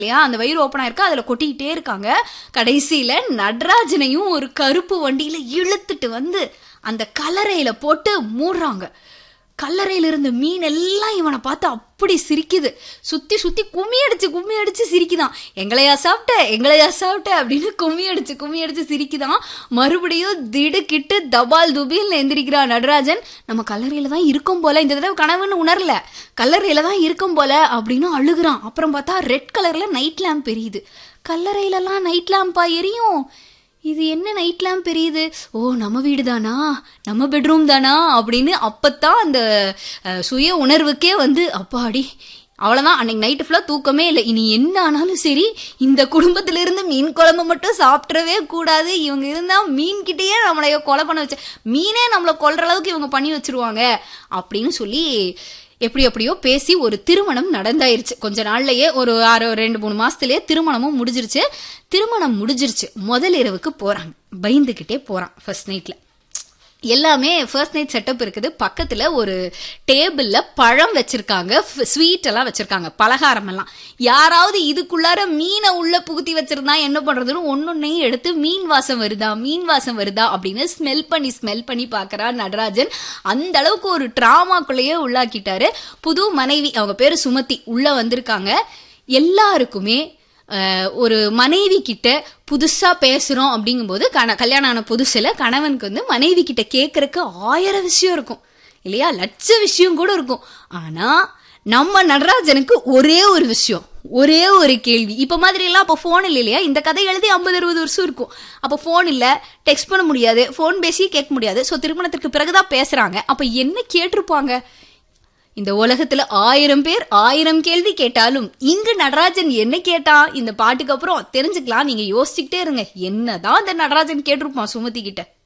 இல்லையா அந்த வயிறு ஓப்பன் ஆயிருக்கு அதுல கொட்டிக்கிட்டே இருக்காங்க கடைசியில நடராஜனையும் ஒரு கருப்பு வண்டியில இழுத்துட்டு வந்து அந்த கல்லறையில போட்டு மூடுறாங்க கல்லறையில இருந்த மீன் எல்லாம் இவனை பார்த்து அப்படி சிரிக்குது சுத்தி சுத்தி கும்மி அடிச்சு கும்மி அடிச்சு சிரிக்குதான் எங்களையா சாப்பிட்ட எங்களையா சாப்பிட்ட அப்படின்னு கும்மி அடிச்சு கும்மி அடிச்சு சிரிக்குதான் மறுபடியும் திடுக்கிட்டு தபால் துபில் எந்திரிக்கிறான் நடராஜன் நம்ம கல்லறையில தான் இருக்கும் போல இந்த தடவை கனவுன்னு உணரல கல்லறையில தான் இருக்கும் போல அப்படின்னு அழுகுறான் அப்புறம் பார்த்தா ரெட் கலர்ல நைட் லேம்ப் எரியுது கல்லறையிலலாம் நைட் லேம்பா எரியும் இது என்ன நைட் லேம்ப் எரியுது ஓ நம்ம வீடு தானா நம்ம பெட்ரூம் தானா அப்படின்னு அப்பத்தான் அந்த அஹ், சுய உணர்வுக்கே வந்து அப்பாடி அவ்வளோதான் அன்னைக்கு நைட்டு ஃபுல்லாக தூக்கமே இல்லை இனி என்ன ஆனாலும் சரி இந்த குடும்பத்துல இருந்து மீன் குழம்பு மட்டும் சாப்பிட்றவே கூடாது இவங்க இருந்தா மீன் கிட்டேயே நம்மளைய கொலை பண்ண வச்சு மீனே நம்மளை கொல்ற அளவுக்கு இவங்க பண்ணி வச்சிருவாங்க அப்படின்னு சொல்லி எப்படி எப்படியோ பேசி ஒரு திருமணம் நடந்தாயிருச்சு கொஞ்ச நாள்லயே ஒரு ஆறு ரெண்டு மூணு மாசத்துலயே திருமணமும் முடிஞ்சிருச்சு திருமணம் முடிஞ்சிருச்சு முதல் இரவுக்கு போறாங்க பயந்துகிட்டே போறான் ஃபர்ஸ்ட் நைட்ல எல்லாமே ஃபர்ஸ்ட் நைட் செட்டப் இருக்குது பக்கத்துல ஒரு டேபிள்ல பழம் வச்சிருக்காங்க ஸ்வீட் எல்லாம் வச்சிருக்காங்க பலகாரம் எல்லாம் யாராவது இதுக்குள்ளார மீனை உள்ள புகுத்தி வச்சிருந்தா என்ன பண்றதுன்னு ஒன்னொன்னையும் எடுத்து மீன் வாசம் வருதா மீன் வாசம் வருதா அப்படின்னு ஸ்மெல் பண்ணி ஸ்மெல் பண்ணி பாக்குறா நடராஜன் அந்த அளவுக்கு ஒரு டிராமாக்குள்ளேயே உள்ளாக்கிட்டாரு புது மனைவி அவங்க பேரு சுமதி உள்ள வந்திருக்காங்க எல்லாருக்குமே அஹ், ஒரு மனைவி கிட்ட புதுசா பேசுறோம் அப்படிங்கும்போது கண கல்யாணம் ஆன புதுசுல கணவனுக்கு வந்து மனைவி கிட்ட கேட்கறக்கு ஆயிரம் விஷயம் இருக்கும் இல்லையா லட்ச விஷயம் கூட இருக்கும் ஆனா நம்ம நடராஜனுக்கு ஒரே ஒரு விஷயம் ஒரே ஒரு கேள்வி இப்ப மாதிரி எல்லாம் அப்ப போன் இல்லை இல்லையா இந்த கதை எழுதி ஐம்பது அறுபது வருஷம் இருக்கும் அப்ப போன் இல்ல டெக்ஸ்ட் பண்ண முடியாது போன் பேசி கேட்க முடியாது சோ திருமணத்திற்கு பிறகுதான் பேசுறாங்க அப்ப என்ன கேட்டிருப்பாங்க இந்த உலகத்துல ஆயிரம் பேர் ஆயிரம் கேள்வி கேட்டாலும் இங்கு நடராஜன் என்ன கேட்டான் இந்த பாட்டுக்கு அப்புறம் தெரிஞ்சுக்கலாம் நீங்க யோசிச்சுக்கிட்டே இருங்க என்னதான் இந்த நடராஜன் கேட்டிருப்பான் சுமதி கிட்ட